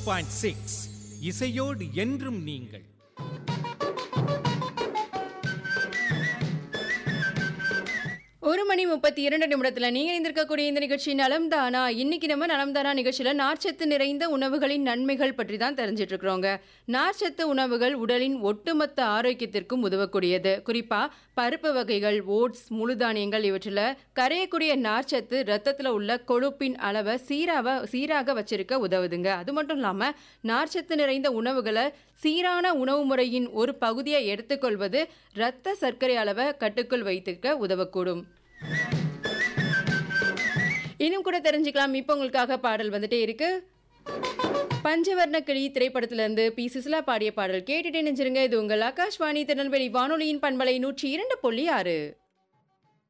point six இசையோடு என்றும் நீங்கள் ஒரு மணி முப்பத்தி இரண்டு நிமிடத்துல நீங்க இருந்திருக்கக்கூடிய இந்த நிகழ்ச்சி நலம் தானா இன்னைக்கு நம்ம நலம் தானா நிகழ்ச்சியில நார்ச்சத்து நிறைந்த உணவுகளின் நன்மைகள் பற்றி தான் தெரிஞ்சிட்டு இருக்கிறோங்க நார்ச்சத்து உணவுகள் உடலின் ஒட்டுமொத்த ஆரோக்கியத்திற்கும் உதவக்கூடியது குறிப்பா பருப்பு வகைகள் ஓட்ஸ் முழுதானியங்கள் இவற்றில் கரையக்கூடிய நார்ச்சத்து ரத்தத்துல உள்ள கொழுப்பின் அளவை சீராக சீராக வச்சிருக்க உதவுதுங்க அது மட்டும் இல்லாம நார்ச்சத்து நிறைந்த உணவுகளை சீரான உணவு முறையின் ஒரு பகுதியை எடுத்துக்கொள்வது இரத்த சர்க்கரை அளவை கட்டுக்குள் வைத்திருக்க உதவக்கூடும் இன்னும் கூட தெரிஞ்சுக்கலாம் இப்போ உங்களுக்காக பாடல் வந்துட்டே இருக்கு பஞ்சவர்ண கிளி திரைப்படத்திலிருந்து பி சுசிலா பாடிய பாடல் கேட்டுட்டே நெஞ்சிருங்க இது உங்கள் ஆகாஷ்வாணி திருநெல்வேலி வானொலியின் பண்பலை நூற்றி இரண்டு புள்ளி ஆறு